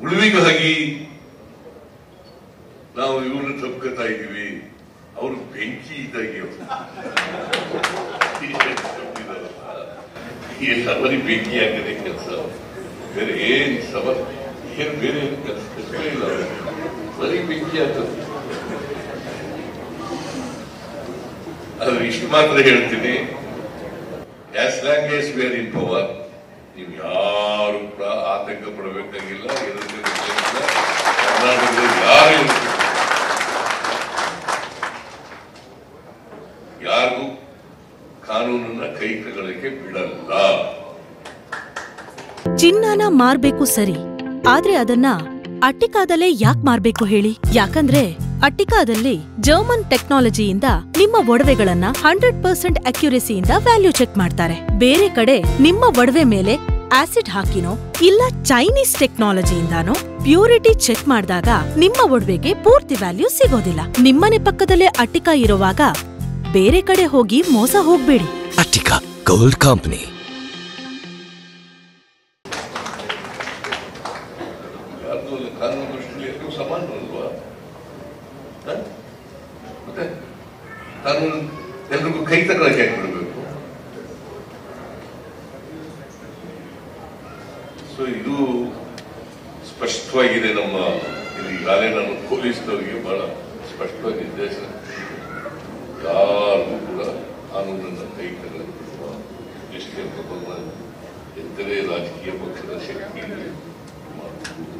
ಉಳುವಿಗಾಗಿ ನಾವು ಇವ್ರನ್ನ ತಪ್ಕೋತಾ ಇದೀವಿ ಅವರು ಬೆಂಕಿ ಇದ್ದಾಗೆ ಅವ್ರು. ಈ ಸವರಿ ಬೆಂಕಿ ಆಗದೆ ಕೆಲಸ ಬೇರೆ ಏನ್ ಸವ ಏನ್ ಬೇರೆ ಏನ್ ಕೆಲಸ ಇಲ್ಲ ಅವ್ರಿಗೆ. ಬರೀ ಬೆಂಕಿ ಆಗ್ತದೆ ಆದ್ರೆ ಇಷ್ಟು ಮಾತ್ರ ಹೇಳ್ತೀನಿ as long as we're in power ನೀವು ಯಾರು ಕೂಡ ಆತಂಕ ಪಡಬೇಕಾಗಿಲ್ಲ ಹೆದರ್ಬೇಕಾಗಿಲ್ಲ ಕರ್ನಾಟಕದಲ್ಲಿ ಯಾರು ಇರ್ಬೇಕು ಯಾರಿಗೂ ಕಾನೂನನ್ನ ಕೈ ತಗೊಳ್ಳಕ್ಕೆ ಬಿಡಲ್ಲ ಚಿನ್ನನ ಮಾರ್ಬೇಕು ಸರಿ ಆದ್ರೆ ಅದನ್ನ ಅಟ್ಟಿಕಾದಲ್ಲೇ ಯಾಕ್ ಮಾರ್ಬೇಕು ಹೇಳಿ ಯಾಕಂದ್ರೆ ಅಟ್ಟಿಕಾದಲ್ಲಿ ಜರ್ಮನ್ ಟೆಕ್ನಾಲಜಿಯಿಂದ ನಿಮ್ಮ ಒಡವೆಗಳನ್ನ ಹಂಡ್ರೆಡ್ ಪರ್ಸೆಂಟ್ ಅಕ್ಯುರೆಸಿಯಿಂದ ವ್ಯಾಲ್ಯೂ ಚೆಕ್ ಮಾಡ್ತಾರೆ ಬೇರೆ ಕಡೆ ನಿಮ್ಮ ಒಡವೆ ಮೇಲೆ ಆಸಿಡ್ ಹಾಕಿನೋ ಇಲ್ಲ ಚೈನೀಸ್ ಟೆಕ್ನಾಲಜಿಯಿಂದಾನೋ ಪ್ಯೂರಿಟಿ ಚೆಕ್ ಮಾಡಿದಾಗ ನಿಮ್ಮ ಒಡವೆಗೆ ಪೂರ್ತಿ ವ್ಯಾಲ್ಯೂ ಸಿಗೋದಿಲ್ಲ ನಿಮ್ಮನೆ ಪಕ್ಕದಲ್ಲೇ ಅಟ್ಟಿಕಾ ಇರುವಾಗ ಬೇರೆ ಕಡೆ ಹೋಗಿ ಮೋಸ ಹೋಗ್ಬೇಡಿ Attica Gold Company. ಯಾರ್ದು ಕಾನೂನು ದೃಷ್ಟಿಯಲ್ಲಿ ಎಲ್ಲರೂ ಸಮಾನರಲ್ವಾ ಹ? ಮತ್ತೆ ಕಾನೂನು ಎಲ್ರಿಗೂ ಕೈ ತಗೊಳಕ್ಕೆ ಯಾಕೆ ಬಿಡಬೇಕು ಸೊ ಇದು ಸ್ಪಷ್ಟವಾಗಿದೆ ನಮ್ಮ ಇದು ಈಗಾಗಲೇ ನಾನು ಪೊಲೀಸ್ನವರಿಗೆ ಬಹಳ ಸ್ಪಷ್ಟವಾಗಿ ನಿರ್ದೇಶನ ಯಾರಿಗೂ ಕೂಡ ಕಾನೂನನ್ನು ಕೈ ತಗೊಳ್ಳಕ್ಕೆ ಬಿಡುವ ಎಷ್ಟೇ ಪ್ರಬಲ ಎಂದರೆ ರಾಜಕೀಯ ಪಕ್ಷದ ಶಕ್ತಿ ಮಾಡುವುದು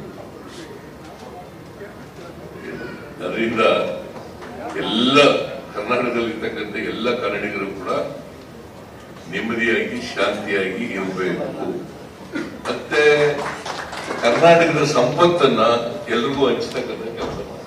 ಅದರಿಂದ ಎಲ್ಲ ಕರ್ನಾಟಕದಲ್ಲಿರ್ತಕ್ಕಂಥ ಎಲ್ಲ ಕನ್ನಡಿಗರು ಕೂಡ ನೆಮ್ಮದಿಯಾಗಿ ಶಾಂತಿಯಾಗಿ ಇರಬೇಕು ಮತ್ತೆ ಕರ್ನಾಟಕದ ಸಂಪತ್ತನ್ನ ಎಲ್ರಿಗೂ ಹಂಚತಕ್ಕಂಥ ಕೆಲಸ ಮಾಡಿ